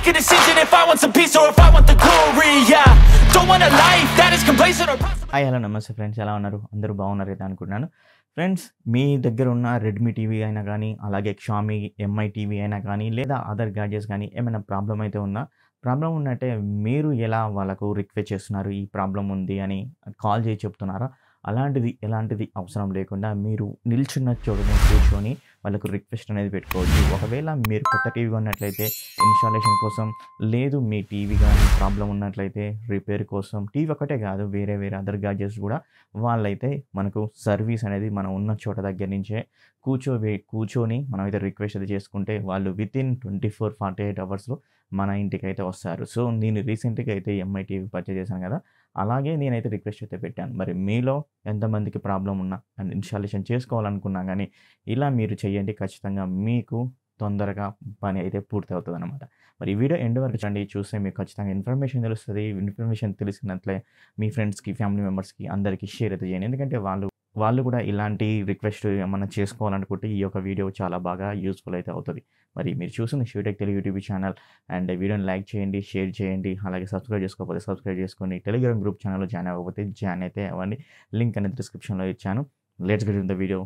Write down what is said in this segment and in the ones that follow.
make a decision if I want some peace or if I want the glory. Yeah, don't want a life that is complacent or possible. Hi hello నమస్తే friends ఎలా ఉన్నారు అందరూ బాగున్నారు అయితే అనుకుంటున్నాను friends మీ దగ్గర ఉన్న Redmi TV అయినా కానీ అలాగే షామీ ఎంఐ టీవీ అయినా కానీ లేదా అదర్ గ్యాడ్జెట్స్ కానీ ఏమైనా ప్రాబ్లం అయితే ఉందా ప్రాబ్లం ఉన్నట్టే మీరు ఎలా వాళ్ళకు రిక్వెస్ట్ చేస్తున్నారు ఈ ప్రాబ్లం ఉంది అని కాల్ చేసి చెప్తున్నారా అలాంటిది ఎలాంటిది అవసరం లేకుండా మీరు నిల్చున్న చోటుని కూర్చొని వాళ్ళకు రిక్వెస్ట్ అనేది పెట్టుకోవచ్చు ఒకవేళ మీరు కొత్త టీవీ కొన్నట్లయితే ఇన్స్టాలేషన్ కోసం లేదు మీ టీవీ కానీ ప్రాబ్లం ఉన్నట్లయితే రిపేర్ కోసం టీవీ ఒకటే కాదు వేరే వేరే అదర్ గ్యాడ్జెట్స్ కూడా వాళ్ళైతే మనకు సర్వీస్ అనేది మనం ఉన్న చోట దగ్గర నుంచే కూర్చోబే కూర్చొని మనం అయితే రిక్వెస్ట్ అయితే చేసుకుంటే వాళ్ళు within twenty four forty eight అవర్స్లో మన ఇంటికి అయితే వస్తారు సో నేను రీసెంట్గా అయితే ఎంఐ టీవీ పర్చేస్ చేశాను కదా అలాగే నేనైతే రిక్వెస్ట్ అయితే పెట్టాను మరి మీలో ఎంతమందికి ప్రాబ్లం ఉన్నా అండ్ ఇన్స్టాలేషన్ చేసుకోవాలనుకున్నా కానీ ఇలా మీరు చేయండి ఖచ్చితంగా మీకు తొందరగా పని అయితే పూర్తి అవుతుంది అనమాట మరి ఈ వీడియో ఎండ్ వరకు చూడండి చూస్తే మీకు ఖచ్చితంగా ఇన్ఫర్మేషన్ తెలుస్తుంది ఇన్ఫర్మేషన్ తెలిసినట్లే మీ ఫ్రెండ్స్కి ఫ్యామిలీ మెంబర్స్కి అందరికీ షేర్ అయితే చేయండి ఎందుకంటే వాళ్ళు వాళ్ళు కూడా ఇలాంటి రిక్వెస్ట్ ఏమన్నా చేసుకోవాలనుకుంటే ఈ యొక్క వీడియో చాలా బాగా యూస్ఫుల్ అయితే అవుతుంది మరి మీరు చూసిన షూటెక్ తెలుగు యూట్యూబ్ ఛానల్ అండ్ వీడియోని లైక్ చేయండి షేర్ చేయండి అలాగే సబ్స్క్రైబ్ చేసుకోకపోతే సబ్స్క్రైబ్ చేసుకోండి టెలిగ్రామ్ గ్రూప్ ఛానల్లో జాయిన్ అవ్వకపోతే జాయిన్ అయితే అవ్వండి లింక్ అనేది డిస్క్రిప్షన్లో ఇచ్చాను let's get in the video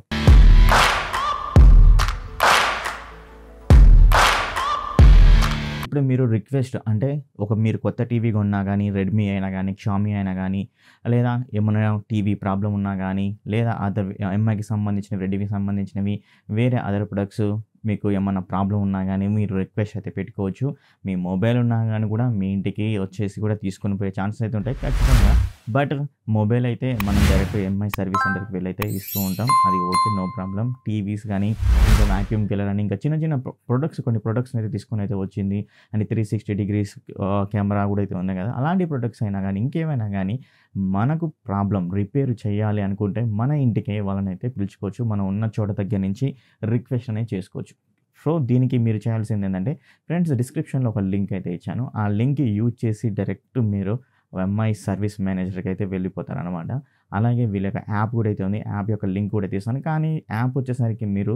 ఇప్పుడు మీరు రిక్వెస్ట్ అంటే ఒక మీరు కొత్త టీవీ కొన్నా కానీ రెడ్మీ అయినా కానీ షామీ అయినా కానీ లేదా ఏమైనా టీవీ ప్రాబ్లం ఉన్నా కానీ లేదా అదర్ ఎంఐకి సంబంధించినవి రెడ్మీకి సంబంధించినవి వేరే అదర్ ప్రొడక్ట్స్ మీకు ఏమన్నా ప్రాబ్లం ఉన్నా కానీ మీరు రిక్వెస్ట్ అయితే పెట్టుకోవచ్చు మీ మొబైల్ ఉన్నా కానీ కూడా మీ ఇంటికి వచ్చేసి కూడా తీసుకొని పోయే ఛాన్సెస్ అయితే ఉంటాయి ఖచ్చితంగా బట్ మొబైల్ అయితే మనం డైరెక్ట్ ఎంఐ సర్వీస్ సెంటర్కి వెళ్ళి అయితే ఇస్తూ ఉంటాం అది ఓకే నో ప్రాబ్లం టీవీస్ కానీ ఇంకా వ్యాక్యూమ్ కిల్లర్ అని ఇంకా చిన్న చిన్న ప్రొడక్ట్స్ కొన్ని ప్రొడక్ట్స్ అయితే తీసుకొని అయితే వచ్చింది and three sixty degrees camera కూడా అయితే ఉంది కదా అలాంటి ప్రొడక్ట్స్ అయినా కానీ ఇంకేమైనా కానీ మనకు ప్రాబ్లం రిపేర్ చేయాలి అనుకుంటే మన ఇంటికే వాళ్ళని అయితే పిలుచుకోవచ్చు మనం ఉన్న చోట దగ్గర నుంచి రిక్వెస్ట్ అనేది చేసుకోవచ్చు సో దీనికి మీరు చేయాల్సింది ఏంటంటే ఫ్రెండ్స్ డిస్క్రిప్షన్లో ఒక లింక్ అయితే ఇచ్చాను ఆ లింక్ యూజ్ చేసి డైరెక్ట్ మీరు ఎంఐ సర్వీస్ మేనేజర్కి అయితే వెళ్ళిపోతారు అనమాట అలాగే వీళ్ళ యొక్క యాప్ కూడా అయితే ఉంది యాప్ యొక్క లింక్ కూడా తీస్తాను కానీ యాప్ వచ్చేసరికి మీరు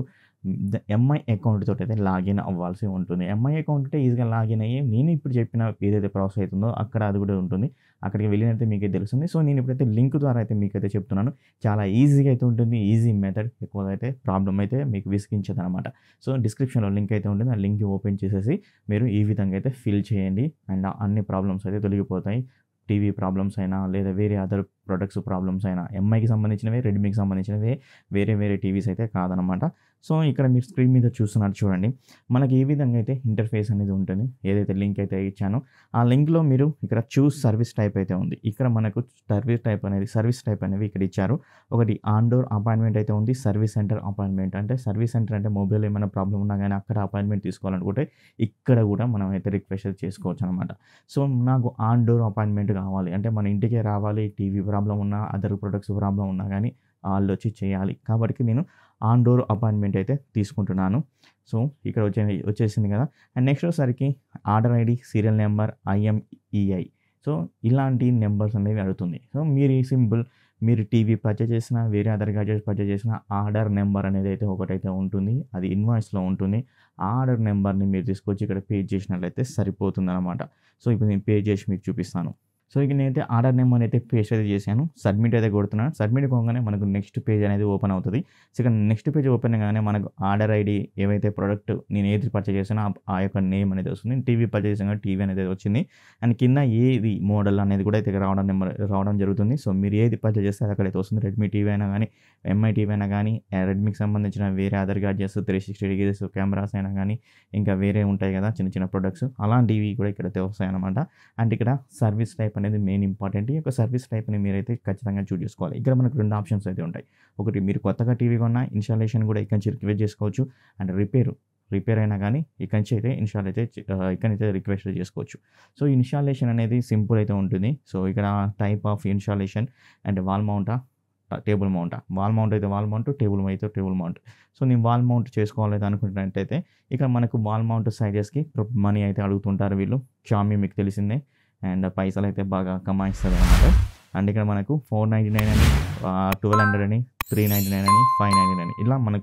ఎంఐ అకౌంట్ తోటి అయితే లాగిన్ అవ్వాల్సి ఉంటుంది ఎంఐ అకౌంట్ అంటే ఈజీగా లాగిన్ అయ్యి నేను ఇప్పుడు చెప్పిన ఏదైతే ప్రాసెస్ అవుతుందో అక్కడ అది కూడా ఉంటుంది అక్కడికి వెళ్ళినైతే మీకు తెలుస్తుంది సో నేను ఇప్పుడైతే లింక్ ద్వారా అయితే మీకు అయితే చెప్తున్నాను చాలా ఈజీగా అయితే ఉంటుంది ఈజీ మెథడ్ ఎక్కువగా అయితే ప్రాబ్లం అయితే మీకు విసిగించదు అనమాట సో డిస్క్రిప్షన్లో లింక్ అయితే ఉంటుంది ఆ లింక్ ఓపెన్ చేసేసి మీరు ఈ విధంగా అయితే ఫిల్ చేయండి అండ్ అన్ని ప్రాబ్లమ్స్ అయితే తొలగిపోతాయి టీవీ ప్రాబ్లమ్స్ అయినా లేదా వేరే అదర్ ప్రొడక్ట్స్ ప్రాబ్లమ్స్ అయినా ఎంఐకి సంబంధించినవి రెడ్మీకి సంబంధించినవి వేరే వేరే టీవీస్ అయితే కాదనమాట సో ఇక్కడ మీరు స్క్రీన్ మీద చూస్తున్నారు చూడండి మనకి ఈ విధంగా అయితే ఇంటర్ఫేస్ అనేది ఉంటుంది ఏదైతే లింక్ అయితే ఇచ్చానో ఆ లింక్లో మీరు ఇక్కడ చూస్ సర్వీస్ టైప్ అయితే ఉంది ఇక్కడ మనకు సర్వీస్ టైప్ అనేది సర్వీస్ టైప్ అనేవి ఇక్కడ ఇచ్చారు ఒకటి ఆన్డోర్ అపాయింట్మెంట్ అయితే ఉంది సర్వీస్ సెంటర్ అపాయింట్మెంట్ అంటే సర్వీస్ సెంటర్ అంటే మొబైల్ ఏమైనా ప్రాబ్లం ఉన్నా కానీ అక్కడ అపాయింట్మెంట్ తీసుకోవాలనుకుంటే ఇక్కడ కూడా మనం అయితే రిక్వెస్ట్ చేసుకోవచ్చు అనమాట సో నాకు ఆన్ డోర్ అపాయింట్మెంట్ కావాలి అంటే మన ఇంటికే రావాలి టీవీ ప్రాబ్లం ఉన్నా అదర్ ప్రొడక్ట్స్ ప్రాబ్లం ఉన్నా కానీ వాళ్ళు వచ్చి చేయాలి కాబట్టి నేను ఆన్ డోర్ అపాయింట్మెంట్ అయితే తీసుకుంటున్నాను సో ఇక్కడ వచ్చే వచ్చేసింది కదా అండ్ నెక్స్ట్ వచ్చేసరికి order ID serial number IMEI so ఇలాంటి నెంబర్స్ అనేవి అడుగుతుంది సో మీరు సింపుల్ మీరు టీవీ పర్చేస్ చేసిన వేరే అదర్ గ్యాజెట్స్ పర్చేస్ చేసిన ఆర్డర్ నెంబర్ అనేది అయితే ఒకటైతే ఉంటుంది అది ఇన్వాయిస్లో ఉంటుంది ఆ ఆర్డర్ నెంబర్ని మీరు తీసుకొచ్చి ఇక్కడ పే చేసినట్లయితే సరిపోతుంది అనమాట సో ఇప్పుడు నేను పే చేసి మీకు చూపిస్తాను సో ఇక నేనైతే ఆర్డర్ నెంబర్ అయితే పేస్ట్ అయితే చేశాను సబ్మిట్ అయితే కొడుతున్నాను సబ్మిట్ పోగానే మనకు నెక్స్ట్ పేజ్ అనేది ఓపెన్ అవుతుంది సో ఇక్కడ నెక్స్ట్ పేజ్ ఓపెన్ కాగానే మనకు ఆర్డర్ ఐడి ఏవైతే ప్రోడక్ట్ నేను ఏది పర్చేస్ చేసానో ఆ- ఆ యొక్క నేమ్ అనేది వస్తుంది టీవీ పర్చేస్ చేసాను టీవీ అనేది వచ్చింది అండ్ కింద ఏది మోడల్ అనేది కూడా అయితే రావడం నెంబర్ రావడం జరుగుతుంది సో మీరు ఏది పర్చేస్ చేస్తే అది అక్కడైతే వస్తుంది రెడ్మీ టీవీ అయినా కానీ ఎంఐ టీవీ అయినా కానీ రెడ్మీకి సంబంధించిన వేరే other gadgets three sixty degrees cameras అయినా కానీ ఇంకా వేరే ఉంటాయి కదా చిన్న చిన్న ప్రొడక్ట్స్ అలాంటివి కూడా ఇక్కడైతే వస్తాయి అనమాట అండ్ ఇక్కడ సర్వీస్ టైప్ అనేది మెయిన్ ఇంపార్టెంట్ ఈ యొక్క సర్వీస్ టైప్ని మీరైతే ఖచ్చితంగా చూస్ చేసుకోవాలి ఇక్కడ మనకు రెండు ఆప్షన్స్ అయితే ఉంటాయి ఒకటి మీరు కొత్తగా టీవీ కొన్నా ఇన్స్టాలేషన్ కూడా ఇక్కడ నుంచి రిక్వెస్ట్ చేసుకోవచ్చు అండ్ రిపేర్ రిపేర్ అయినా కానీ ఇక్కడి నుంచి అయితే ఇన్స్టాల్ అయితే చే- ఆ, ఇక్కడి నుంచి అయితే రిక్వెస్ట్ చేసుకోవచ్చు సో ఇన్స్టాలేషన్ అనేది సింపుల్ అయితే ఉంటుంది సో ఇక్కడ type of installation and wall మౌంటా టేబుల్ మౌంట్ వాల్ మౌంట్ అయితే వాల్ మౌంట్ టేబుల్ అయితే టేబుల్ మౌంట్ సో నేను వాల్ మౌంట్ చేసుకోవాలి అనుకుంటున్నట్టయితే ఇక్కడ మనకు వాల్ మౌంట్ సైజెస్కి మనీ అయితే అడుగుతుంటారు వీళ్ళు షామీ మీకు తెలిసిందే అండ్ పైసలు అయితే బాగా కమాయిస్తుంది అనమాట అండ్ ఇక్కడ మనకు ఫోర్ నైంటీ నైన్ అని ట్వెల్వ్ హండ్రెడ్ అని త్రీ నైంటీ నైన్ అని ఫైవ్ నైంటీ నైన్ ఇలా మనకు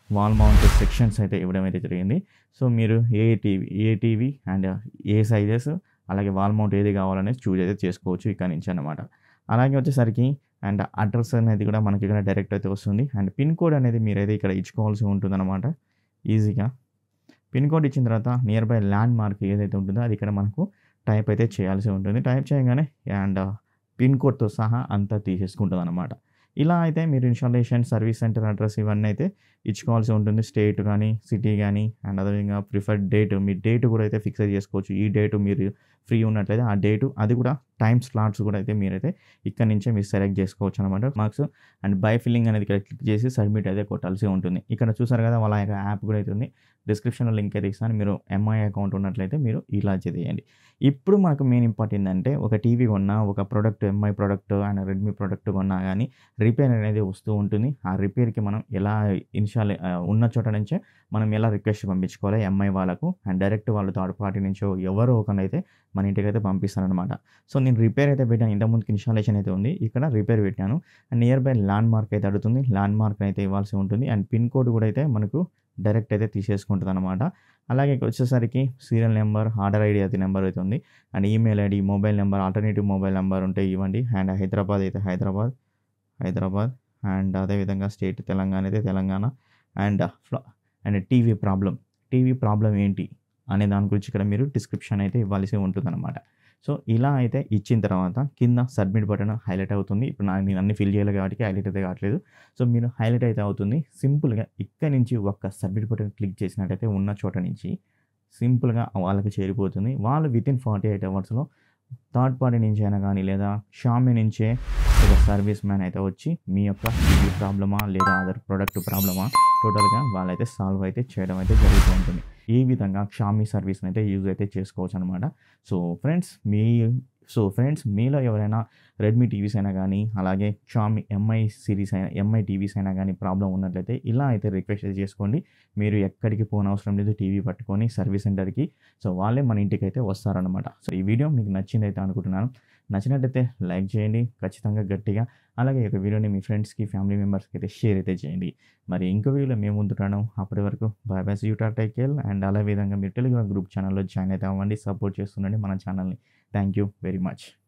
వాల్ మౌంటెడ్ సెక్షన్స్ అయితే ఇవ్వడం అయితే జరిగింది సో మీరు ఏ టీవీ ఏ టీవీ అండ్ ఏ సైజెస్ అలాగే వాల్ మౌంట్ ఏది కావాలనేది చూజ్ అయితే చేసుకోవచ్చు ఇక్కడ నుంచి అనమాట అలాగే వచ్చేసరికి అండ్ అడ్రస్ అనేది కూడా మనకి ఇక్కడ డైరెక్ట్ అయితే వస్తుంది అండ్ పిన్ కోడ్ అనేది మీరైతే ఇక్కడ ఇచ్చుకోవాల్సి ఉంటుంది అనమాట ఈజీగా పిన్ కోడ్ ఇచ్చిన తర్వాత నియర్ బై ల్యాండ్ మార్క్ ఏదైతే ఉంటుందో అది ఇక్కడ మనకు టైప్ అయితే చేయాల్సి ఉంటుంది టైప్ చేయగానే అండ్ పిన్ కోడ్తో సహా అంతా తీసేసుకుంటుంది అనమాట ఇలా అయితే మీరు ఇన్స్టాలేషన్ సర్వీస్ సెంటర్ అడ్రస్ ఇవన్నీ అయితే ఇచ్చుకోవాల్సి ఉంటుంది స్టేట్ కానీ సిటీ కానీ అండ్ అదేవిధంగా ప్రిఫర్డ్ డేట్ మీ డేట్ కూడా అయితే ఫిక్స్ చేసుకోవచ్చు ఈ డేటు మీరు ఫ్రీ ఉన్నట్లయితే ఆ డేటు అది కూడా టైం స్లాట్స్ కూడా అయితే మీరైతే ఇక్కడ నుంచే మీరు సెలెక్ట్ చేసుకోవచ్చు అనమాట మార్క్స్ అండ్ బై ఫిల్లింగ్ అనేది ఇక్కడ క్లిక్ చేసి సబ్మిట్ అయితే కొట్టాల్సి ఉంటుంది ఇక్కడ చూసారు కదా వాళ్ళ యొక్క యాప్ కూడా అయితే ఉంది డిస్క్రిప్షన్లో లింక్ అయితే ఇస్తాను మీరు ఎంఐ అకౌంట్ ఉన్నట్లయితే మీరు ఇలా చేయండి ఇప్పుడు మనకు మెయిన్ ఇంపార్టెంట్ అంటే ఒక టీవీ కొన్నా ఒక product MI product and Redmi product కొన్నా కానీ రిపేర్ అనేది వస్తూ ఉంటుంది ఆ రిపేర్కి మనం ఎలా ఇన్షాల్ ఉన్న చోట నుంచే మనం ఎలా రిక్వెస్ట్ పంపించుకోవాలి ఎంఐ వాళ్ళకు అండ్ డైరెక్ట్ వాళ్ళు థర్డ్ పార్టీ నుంచో ఎవరో ఒకనైతే మన ఇంటికి అయితే పంపిస్తారనమాట సో నేను రిపేర్ అయితే పెట్టాను ఇంతకుముందుకి ఇన్స్టాలేషన్ అయితే ఉంది ఇక్కడ రిపేర్ పెట్టాను and nearby landmark అయితే అడుగుతుంది ల్యాండ్ మార్క్ అయితే ఇవ్వాల్సి ఉంటుంది అండ్ పిన్ కోడ్ కూడా అయితే మనకు డైరెక్ట్ అయితే తీసేసుకుంటుంది అనమాట అలాగే ఇక్కడ వచ్చేసరికి సీరియల్ నెంబర్ ఆర్డర్ ఐడి అయితే నెంబర్ అయితే ఉంది and email ID mobile number alternative mobile number ఉంటే ఇవ్వండి అండ్ హైదరాబాద్ అయితే హైదరాబాద్ హైదరాబాద్ అండ్ అదేవిధంగా స్టేట్ తెలంగాణ అయితే తెలంగాణ అండ్ ఫ్లా and TV problem TV problem ఏంటి అనే దాని గురించి ఇక్కడ మీరు డిస్క్రిప్షన్ అయితే ఇవ్వాల్సి ఉంటుందన్నమాట సో ఇలా అయితే ఇచ్చిన తర్వాత కింద సబ్మిట్ బటన్ హైలైట్ అవుతుంది ఇప్పుడు నాకు నేను అన్ని ఫిల్ చేయాలి కాబట్టి హైలైట్ అయితే కావట్లేదు సో మీరు హైలైట్ అయితే అవుతుంది సింపుల్గా ఇక్కడ నుంచి ఒక్క సబ్మిట్ బటన్ క్లిక్ చేసినట్టయితే ఉన్న చోట నుంచి సింపుల్గా వాళ్ళకి చేరిపోతుంది వాళ్ళు విత్ ఇన్ ఫార్టీ ఎయిట్ అవర్స్లో థర్డ్ పార్టీ నుంచి అయినా కానీ లేదా షామీ నుంచే ఒక సర్వీస్ మ్యాన్ అయితే వచ్చి మీ యొక్క టీవీ ప్రాబ్లమా లేదా అదర్ ప్రోడక్ట్ ప్రాబ్లమా టోటల్గా వాళ్ళైతే సాల్వ్ అయితే చేయడం అయితే జరుగుతూ ఉంటుంది ఈ విధంగా షామీ సర్వీస్ని అయితే యూజ్ అయితే చేసుకోవచ్చు అనమాట సో ఫ్రెండ్స్ మీ సో ఫ్రెండ్స్ మీలో ఎవరైనా రెడ్మీ టీవీస్ అయినా కానీ అలాగే షామీ ఎంఐ సిరీస్ అయినా ఎంఐ టీవీస్ అయినా కానీ ప్రాబ్లం ఉన్నట్లయితే ఇలా అయితే రిక్వెస్ట్ చేసుకోండి మీరు ఎక్కడికి పోనవసరం లేదు టీవీ పట్టుకొని సర్వీస్ సెంటర్కి సో వాళ్ళే మన ఇంటికి అయితే వస్తారనమాట సో ఈ వీడియో మీకు నచ్చింది అయితే అనుకుంటున్నాను నచ్చినట్టయితే లైక్ చేయండి ఖచ్చితంగా గట్టిగా అలాగే ఈ యొక్క వీడియోని మీ ఫ్రెండ్స్కి ఫ్యామిలీ మెంబర్స్కి అయితే షేర్ అయితే చేయండి మరి ఇంకో వీడియోలో మేము ముందుంటాను అప్పటి వరకు బాయ్ బాయ్ యూటా టైకెల్ అండ్ అలా విధంగా మీరు టెలిగ్రామ్ గ్రూప్ ఛానల్లో జాయిన్ అయితే అవ్వండి సపోర్ట్ చేస్తుండండి మన ఛానల్ని థ్యాంక్ యూ వెరీ మచ్